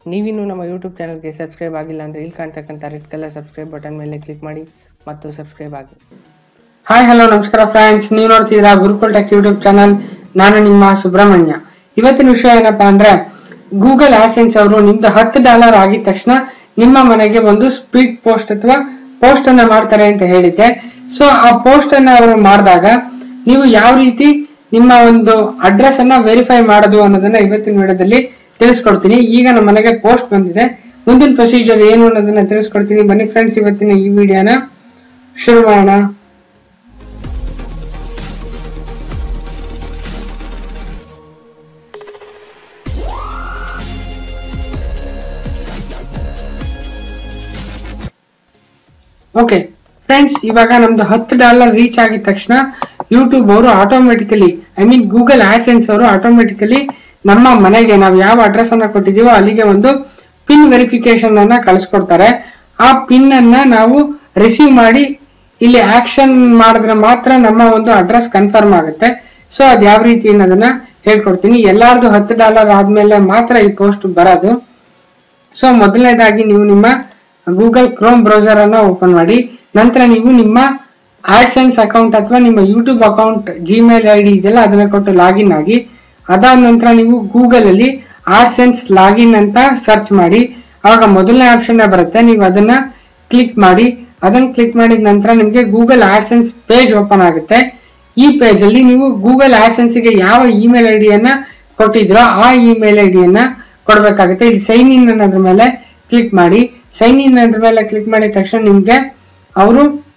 ನೀವಿನ್ನೂ ನಮ್ಮ ಯೂಟ್ಯೂಬ್ ಚಾನಲ್ಗೆ ಸಬ್ಸ್ಕ್ರೈಬ್ ಆಗಿಲ್ಲ ಅಂದರೆ ಇಲ್ಲಿ ಕಾಣ್ತಕ್ಕಂಥ ರೆಡ್ ಕಲರ್ ಸಬ್ಸ್ಕ್ರೈಬ್ ಬಟನ್ ಮೇಲೆ ಕ್ಲಿಕ್ ಮಾಡಿ ಮತ್ತು ಸಬ್ಸ್ಕ್ರೈಬ್ ಆಗಿ ಹಾಯ್ ಹಲೋ ನಮಸ್ಕಾರ ಫ್ರೆಂಡ್ಸ್ ನೀವು ನೋಡ್ತಿದ್ದೀರಾ ಗುರುಕುಲ್ ಟೆಕ್ ಯೂಟ್ಯೂಬ್ ಚಾನಲ್ ನಾನು ನಿಮ್ಮ ಸುಬ್ರಹ್ಮಣ್ಯ ಇವತ್ತಿನ ವಿಷಯ ಏನಪ್ಪಾ ಅಂದ್ರೆ ಗೂಗಲ್ ಆಡ್ಸೆನ್ಸ್ ಅವರು ನಿಮ್ದು ಹತ್ತು ಡಾಲರ್ ಆಗಿದ ತಕ್ಷಣ ನಿಮ್ಮ ಮನೆಗೆ ಒಂದು ಸ್ಪೀಡ್ ಪೋಸ್ಟ್ ಅಥವಾ ಪೋಸ್ಟ್ ಅನ್ನ ಮಾಡ್ತಾರೆ ಅಂತ ಹೇಳಿದ್ದೆ ಸೊ ಆ ಪೋಸ್ಟ್ ಅನ್ನ ಅವರು ಮಾಡಿದಾಗ ನೀವು ಯಾವ ರೀತಿ ನಿಮ್ಮ ಒಂದು ಅಡ್ರೆಸ್ ಅನ್ನ ವೆರಿಫೈ ಮಾಡೋದು ಅನ್ನೋದನ್ನ ಇವತ್ತಿನ ವಿಡಿಯೋದಲ್ಲಿ ತಿಳಿಸ್ಕೊಡ್ತೀನಿ ಈಗ ನಮ್ಮ ಮನೆಗೆ ಪೋಸ್ಟ್ ಬಂದಿದೆ ಮುಂದಿನ ಪ್ರೊಸೀಜರ್ ಏನು ಅನ್ನೋದನ್ನ ತಿಳಿಸ್ಕೊಡ್ತೀನಿ ಬನ್ನಿ ಫ್ರೆಂಡ್ಸ್ ಇವತ್ತಿನ ಈ ವಿಡಿಯೋನ ಶುರು ಮಾಡೋಣ ಓಕೆ ಫ್ರೆಂಡ್ಸ್ ಇವಾಗ ನಮ್ದು ಹತ್ತು ಡಾಲರ್ ರೀಚ್ ಆಗಿದ ತಕ್ಷಣ ಯೂಟ್ಯೂಬ್ ಅವರು automatically I mean Google AdSense ಅವರು ಆಟೋಮೆಟಿಕಲಿ ನಮ್ಮ ಮನೆಗೆ ನಾವು ಯಾವ ಅಡ್ರೆಸ್ ಅನ್ನ ಕೊಟ್ಟಿದೀವೋ ಅಲ್ಲಿಗೆ ಒಂದು ಪಿನ್ ವೆರಿಫಿಕೇಶನ್ ಅನ್ನ ಕಳಿಸ್ಕೊಡ್ತಾರೆ ಆ ಪಿನ್ ಅನ್ನ ನಾವು ರಿಸೀವ್ ಮಾಡಿ ಇಲ್ಲಿ ಆಕ್ಷನ್ ಮಾಡಿದ್ರೆ ಮಾತ್ರ ನಮ್ಮ ಒಂದು ಅಡ್ರೆಸ್ ಕನ್ಫರ್ಮ್ ಆಗುತ್ತೆ ಸೊ ಅದ್ ಯಾವ ರೀತಿ ಅನ್ನೋದನ್ನ ಹೇಳ್ಕೊಡ್ತೀನಿ ಎಲ್ಲಾರ್ದು ಹತ್ತು ಡಾಲರ್ ಆದ್ಮೇಲೆ ಮಾತ್ರ ಈ ಪೋಸ್ಟ್ ಬರೋದು ಸೊ ಮೊದಲನೇದಾಗಿ ನೀವು ನಿಮ್ಮ ಗೂಗಲ್ ಕ್ರೋಮ್ ಬ್ರೌಸರ್ ಅನ್ನ ಓಪನ್ ಮಾಡಿ ನಂತರ ನೀವು ನಿಮ್ಮ ಆಡ್ಸೆನ್ಸ್ ಅಕೌಂಟ್ ಅಥವಾ ನಿಮ್ಮ YouTube account Gmail I D ಇದೆಲ್ಲ ಅದನ್ನ ಕೊಟ್ಟು ಲಾಗಿನ್ ಆಗಿ ಅದಾದ ನಂತರ ನೀವು ಗೂಗಲ್ ಅಲ್ಲಿ ಆಡ್ಸೆನ್ಸ್ ಲಾಗಿನ್ ಅಂತ ಸರ್ಚ್ ಮಾಡಿ ಆವಾಗ ಮೊದಲನೇ ಆಪ್ಷನ್ ಬರುತ್ತೆ ನೀವು ಅದನ್ನ ಕ್ಲಿಕ್ ಮಾಡಿ ಅದನ್ನ ಕ್ಲಿಕ್ ಮಾಡಿದ ನಂತರ ನಿಮಗೆ ಗೂಗಲ್ ಆಡ್ಸೆನ್ಸ್ ಪೇಜ್ ಓಪನ್ ಆಗುತ್ತೆ ಈ ಪೇಜ್ ಅಲ್ಲಿ ನೀವು ಗೂಗಲ್ ಆಡ್ಸೆನ್ಸ್ ಗೆ ಯಾವ ಇಮೇಲ್ ಐ ಡಿಯನ್ನ ಕೊಟ್ಟಿದ್ರೋ ಆ ಇಮೇಲ್ ಐ ಡಿಯನ್ನ ಕೊಡ್ಬೇಕಾಗುತ್ತೆ ಇಲ್ಲಿ ಸೈನ್ ಇನ್ ಅನ್ನೋದ್ರ ಮೇಲೆ ಕ್ಲಿಕ್ ಮಾಡಿ ಸೈನ್ ಇನ್ ಅದ್ರ ಮೇಲೆ ಕ್ಲಿಕ್ ಮಾಡಿದ ತಕ್ಷಣ ನಿಮ್ಗೆ ಅವರು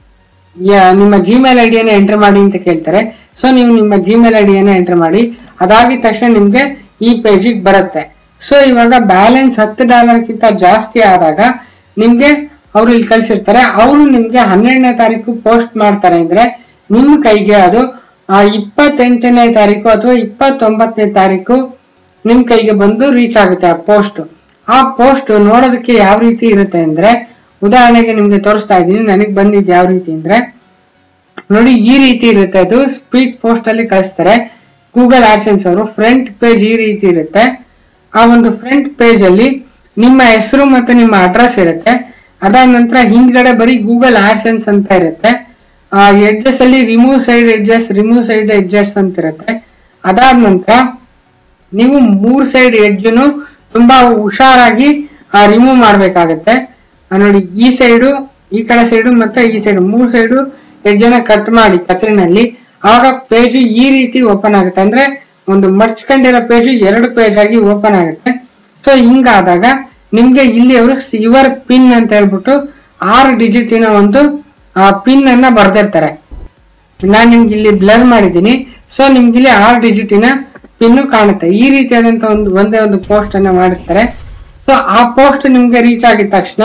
ನಿಮ್ಮ ಜಿಮೇಲ್ ಐ ಡಿಯನ್ನ ಎಂಟರ್ ಮಾಡಿ ಅಂತ ಕೇಳ್ತಾರೆ ಸೊ ನೀವು ನಿಮ್ಮ ಜಿಮೇಲ್ ಐ ಡಿಯನ್ನ ಎಂಟರ್ ಮಾಡಿ ಅದಾಗಿದ ತಕ್ಷಣ ನಿಮ್ಗೆ ಈ ಪೇಜಿಗೆ ಬರುತ್ತೆ ಸೊ ಇವಾಗ ಬ್ಯಾಲೆನ್ಸ್ ಹತ್ತು ಡಾಲರ್ಗಿಂತ ಜಾಸ್ತಿ ಆದಾಗ ನಿಮ್ಗೆ ಅವ್ರು ಇಲ್ಲಿ ಕಳ್ಸಿರ್ತಾರೆ ಅವರು ನಿಮ್ಗೆ ಹನ್ನೆರಡನೇ ತಾರೀಕು ಪೋಸ್ಟ್ ಮಾಡ್ತಾರೆ ಅಂದ್ರೆ ನಿಮ್ಮ ಕೈಗೆ ಅದು ಆ ಇಪ್ಪತ್ತೆಂಟನೇ ತಾರೀಕು ಅಥವಾ ಇಪ್ಪತ್ತೊಂಬತ್ತನೇ ತಾರೀಕು ನಿಮ್ ಕೈಗೆ ಬಂದು ರೀಚ್ ಆಗುತ್ತೆ ಆ ಪೋಸ್ಟ್ ಆ ಪೋಸ್ಟ್ ನೋಡೋದಕ್ಕೆ ಯಾವ ರೀತಿ ಇರುತ್ತೆ ಅಂದ್ರೆ ಉದಾಹರಣೆಗೆ ನಿಮ್ಗೆ ತೋರಿಸ್ತಾ ಇದ್ದೀನಿ ನನಗೆ ಬಂದಿದ್ದು ಯಾವ ರೀತಿ ಅಂದ್ರೆ ನೋಡಿ ಈ ರೀತಿ ಇರುತ್ತೆ ಅದು ಸ್ಪೀಡ್ ಪೋಸ್ಟ್ ಅಲ್ಲಿ ಕಳಿಸ್ತಾರೆ ಗೂಗಲ್ ಆಡ್ಸೆನ್ಸ್ ಅವರು ಫ್ರಂಟ್ ಪೇಜ್ ಈ ರೀತಿ ಇರುತ್ತೆ ಆ ಒಂದು ಫ್ರಂಟ್ ಪೇಜ್ ಅಲ್ಲಿ ನಿಮ್ಮ ಹೆಸರು ಮತ್ತೆ ನಿಮ್ಮ ಅಡ್ರೆಸ್ ಇರುತ್ತೆ ಅದಾದ ನಂತರ ಹಿಂದ್ಗಡೆ ಬರೀ ಗೂಗಲ್ ಆಡ್ಸೆನ್ಸ್ ಅಂತ ಇರುತ್ತೆ ಆ ಎಡ್ಜಸ್ ಅಲ್ಲಿ remove side edges remove side edges ಅಂತ ಇರುತ್ತೆ ಅದಾದ ನಂತರ ನೀವು ಮೂರ್ ಸೈಡ್ ಎಡ್ಜನ್ನು ತುಂಬಾ ಹುಷಾರಾಗಿ ರಿಮೂವ್ ಮಾಡ್ಬೇಕಾಗತ್ತೆ ಆ ನೋಡಿ ಈ ಸೈಡು ಈ ಕಡೆ ಸೈಡು ಮತ್ತೆ ಈ ಸೈಡು ಮೂರ್ ಸೈಡು ಎಡ್ಜನ್ನ ಕಟ್ ಮಾಡಿ ಕತ್ರಿನಲ್ಲಿ ಆವಾಗ ಪೇಜ್ ಈ ರೀತಿ ಓಪನ್ ಆಗುತ್ತೆ ಅಂದ್ರೆ ಒಂದು ಮರ್ಚ್ಕೊಂಡಿರೋ ಪೇಜ್ ಎರಡು ಪೇಜ್ ಆಗಿ ಓಪನ್ ಆಗುತ್ತೆ ಸೊ ಹಿಂಗಾದಾಗ ನಿಮ್ಗೆ ಇಲ್ಲಿ ಅವರು ಯುವರ್ ಪಿನ್ ಅಂತ ಹೇಳ್ಬಿಟ್ಟು ಆರು ಡಿಜಿಟಿನ ಒಂದು ಪಿನ್ ಅನ್ನ ಬರ್ದಿರ್ತಾರೆ ನಾನು ನಿಮ್ಗೆ ಇಲ್ಲಿ ಬ್ಲರ್ ಮಾಡಿದ್ದೀನಿ ಸೊ ನಿಮ್ಗೆ ಇಲ್ಲಿ ಆರು ಡಿಜಿಟಿನ ಪಿನ್ ಕಾಣುತ್ತೆ ಈ ರೀತಿಯಾದಂತ ಒಂದು ಒಂದೇ ಒಂದು ಪೋಸ್ಟ್ ಅನ್ನ ಮಾಡಿರ್ತಾರೆ ಸೊ ಆ ಪೋಸ್ಟ್ ನಿಮ್ಗೆ ರೀಚ್ ಆಗಿದ ತಕ್ಷಣ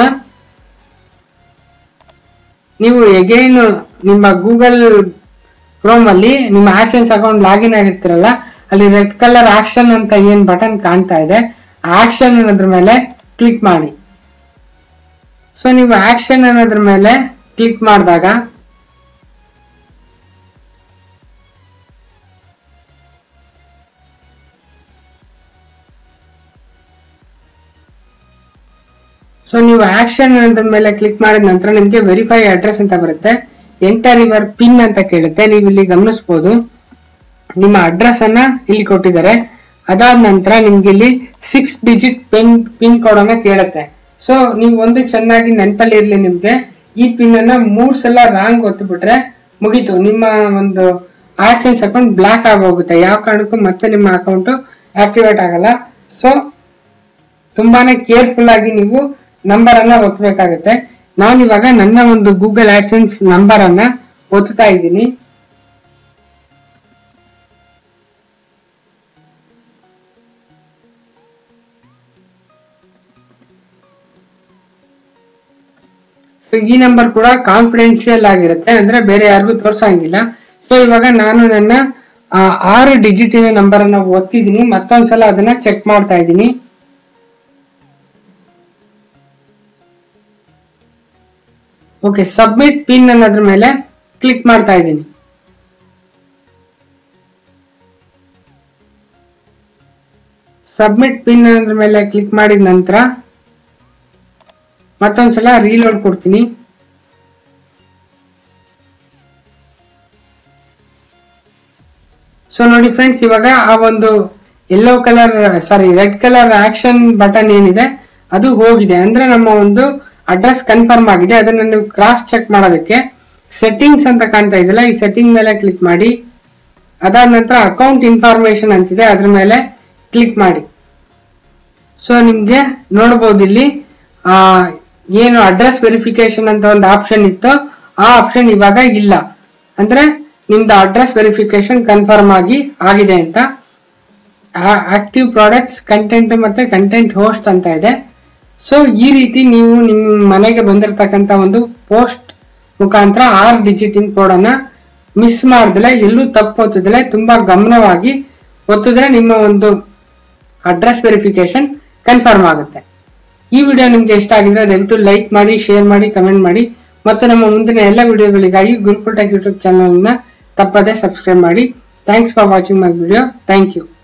ನೀವು ಎಗೈನ್ ನಿಮ್ಮ ಗೂಗಲ್ ಕ್ರೋಮ್ ಅಲ್ಲಿ ನಿಮ್ಮ ಆಕ್ಷನ್ಸ್ ಅಕೌಂಟ್ ಲಾಗಿನ್ ಆಗಿರ್ತೀರಲ್ಲ ಅಲ್ಲಿ ರೆಡ್ ಕಲರ್ ಆಕ್ಷನ್ ಅಂತ ಏನ್ ಬಟನ್ ಕಾಣ್ತಾ ಇದೆ ಆಕ್ಷನ್ ಅನ್ನೋದ್ರ ಮೇಲೆ ಕ್ಲಿಕ್ ಮಾಡಿ ಸೊ ನೀವು ಆಕ್ಷನ್ ಅನ್ನೋದ್ರ ಮೇಲೆ ಕ್ಲಿಕ್ ಮಾಡಿದಾಗ ಸೊ ನೀವು ಆಕ್ಷನ್ ಅನ್ನೋದ್ರ ಮೇಲೆ ಕ್ಲಿಕ್ ಮಾಡಿದ ನಂತರ ನಿಮ್ಗೆ ವೆರಿಫೈ ಅಡ್ರೆಸ್ ಅಂತ ಬರುತ್ತೆ ಎಂಟರ್ ಯುವರ್ ಪಿನ್ ಅಂತ ಕೇಳುತ್ತೆ ನೀವು ಇಲ್ಲಿ ಗಮನಿಸಬಹುದು ನಿಮ್ಮ ಅಡ್ರೆಸ್ ಅನ್ನ ಇಲ್ಲಿ ಕೊಟ್ಟಿದ್ದಾರೆ ಅದಾದ ನಂತರ ನಿಮ್ಗೆ ಇಲ್ಲಿ six digit pin pin code ಅನ್ನ ಕೇಳುತ್ತೆ ಸೊ ನೀವು ಒಂದು ಚೆನ್ನಾಗಿ ನೆನಪಲ್ಲಿ ಇರ್ಲಿ ನಿಮ್ಗೆ ಈ ಪಿನ್ ಅನ್ನ ಮೂರ್ ಸಲ ರಾಂಗ್ ಒತ್ತುಬಿಟ್ರೆ ಮುಗೀತು ನಿಮ್ಮ ಒಂದು ಆಡ್ಸೆನ್ಸ್ ಅಕೌಂಟ್ ಬ್ಲಾಕ್ ಆಗೋಗುತ್ತೆ ಯಾವ ಕಾರಣಕ್ಕೂ ಮತ್ತೆ ನಿಮ್ಮ ಅಕೌಂಟ್ ಆಕ್ಟಿವೇಟ್ ಆಗಲ್ಲ ಸೊ ತುಂಬಾನೇ ಕೇರ್ಫುಲ್ ಆಗಿ ನೀವು ನಂಬರ್ ಅನ್ನ ಒತ್ತಬೇಕಾಗುತ್ತೆ ನಾನು ಇವಾಗ ನನ್ನ ಒಂದು ಗೂಗಲ್ ಆಡ್ಸೆನ್ಸ್ ನಂಬರ್ ಅನ್ನ ಒತ್ತುತ್ತಾ ಇದ್ದೀನಿ ಸೊ ಈ ನಂಬರ್ ಕೂಡ ಕಾನ್ಫಿಡೆನ್ಶಿಯಲ್ ಆಗಿರುತ್ತೆ ಅಂದ್ರೆ ಬೇರೆ ಯಾರಿಗೂ ತೋರ್ಸಂಗಿಲ್ಲ ಸೊ ಇವಾಗ ನಾನು ನನ್ನ ಆ, ಆರು ಡಿಜಿಟಿನ ನಂಬರ್ ಅನ್ನ ಒತ್ತಿದ್ದೀನಿ ಮತ್ತೊಂದ್ಸಲ ಅದನ್ನ ಚೆಕ್ ಮಾಡ್ತಾ ಇದ್ದೀನಿ ಓಕೆ ಸಬ್ಮಿಟ್ ಪಿನ್ ಅನ್ನೋದ್ರ ಮೇಲೆ ಕ್ಲಿಕ್ ಮಾಡ್ತಾ ಇದ್ದೀನಿ ಸಬ್ಮಿಟ್ ಪಿನ್ ಅನ್ನೋದ್ರ ಮೇಲೆ ಕ್ಲಿಕ್ ಮಾಡಿದ ನಂತರ ಮತ್ತೊಂದ್ಸಲ ರೀಲೋಡ್ ಕೊಡ್ತೀನಿ ಸೊ ನೋಡಿ ಫ್ರೆಂಡ್ಸ್ ಇವಾಗ ಆ ಒಂದು yellow colour sorry red colour action button ಏನಿದೆ ಅದು ಹೋಗಿದೆ ಅಂದ್ರೆ ನಮ್ಮ ಒಂದು ಅಡ್ರೆಸ್ ಕನ್ಫರ್ಮ್ ಆಗಿದೆ ಅದನ್ನ ನೀವು ಕ್ರಾಸ್ ಚೆಕ್ ಮಾಡೋದಕ್ಕೆ ಸೆಟ್ಟಿಂಗ್ಸ್ ಅಂತ ಕಾಣ್ತಾ ಇದೆಯಲ್ಲ ಈ ಸೆಟ್ಟಿಂಗ್ ಮೇಲೆ ಕ್ಲಿಕ್ ಮಾಡಿ ಅದಾದ ನಂತರ ಅಕೌಂಟ್ ಇನ್ಫಾರ್ಮೇಶನ್ ಅಂತಿದೆ ಅದ್ರ ಮೇಲೆ ಕ್ಲಿಕ್ ಮಾಡಿ ಸೊ ನಿಮ್ಗೆ ನೋಡಬಹುದು ಇಲ್ಲಿ ಆ, ಏನು ಅಡ್ರೆಸ್ ವೆರಿಫಿಕೇಶನ್ ಅಂತ ಒಂದು ಆಪ್ಷನ್ ಇತ್ತು ಆ ಆಪ್ಷನ್ ಇವಾಗ ಇಲ್ಲ ಅಂದ್ರೆ ನಿಮ್ದು ಅಡ್ರೆಸ್ ವೆರಿಫಿಕೇಶನ್ ಕನ್ಫರ್ಮ್ ಆಗಿ ಆಗಿದೆ ಅಂತ ಆಕ್ಟಿವ್ ಪ್ರಾಡಕ್ಟ್ಸ್ ಕಂಟೆಂಟ್ ಮತ್ತೆ ಕಂಟೆಂಟ್ ಹೋಸ್ಟ್ ಅಂತ ಇದೆ ಸೊ ಈ ರೀತಿ ನೀವು ನಿಮ್ಮ ಮನೆಗೆ ಬಂದಿರತಕ್ಕಂತ ಒಂದು ಪೋಸ್ಟ್ ಮುಖಾಂತರ ಆರ್ ಡಿಜಿಟ್ ಇನ್ ಕೋಡ್ ಅನ್ನ ಮಿಸ್ ಮಾಡ್ದಲೆ ಎಲ್ಲೂ ತಪ್ಪು ಒತ್ತಿದ್ರೆ ತುಂಬಾ ಗಮನವಾಗಿ ಒತ್ತಿದ್ರೆ ನಿಮ್ಮ ಒಂದು ಅಡ್ರೆಸ್ ವೆರಿಫಿಕೇಶನ್ ಕನ್ಫರ್ಮ್ ಆಗುತ್ತೆ ಈ ವಿಡಿಯೋ ನಿಮ್ಗೆ ಇಷ್ಟ ಆಗಿದ್ರೆ ದಯವಿಟ್ಟು ಲೈಕ್ ಮಾಡಿ ಶೇರ್ ಮಾಡಿ ಕಮೆಂಟ್ ಮಾಡಿ ಮತ್ತು ನಮ್ಮ ಮುಂದಿನ ಎಲ್ಲ ವಿಡಿಯೋಗಳಿಗಾಗಿ ಗುರುಕುಲ್ ಟೆಕ್ ಯೂಟ್ಯೂಬ್ ಚಾನಲ್ ನ ತಪ್ಪದೆ ಸಬ್ಸ್ಕ್ರೈಬ್ ಮಾಡಿ thanks for watching my video thank you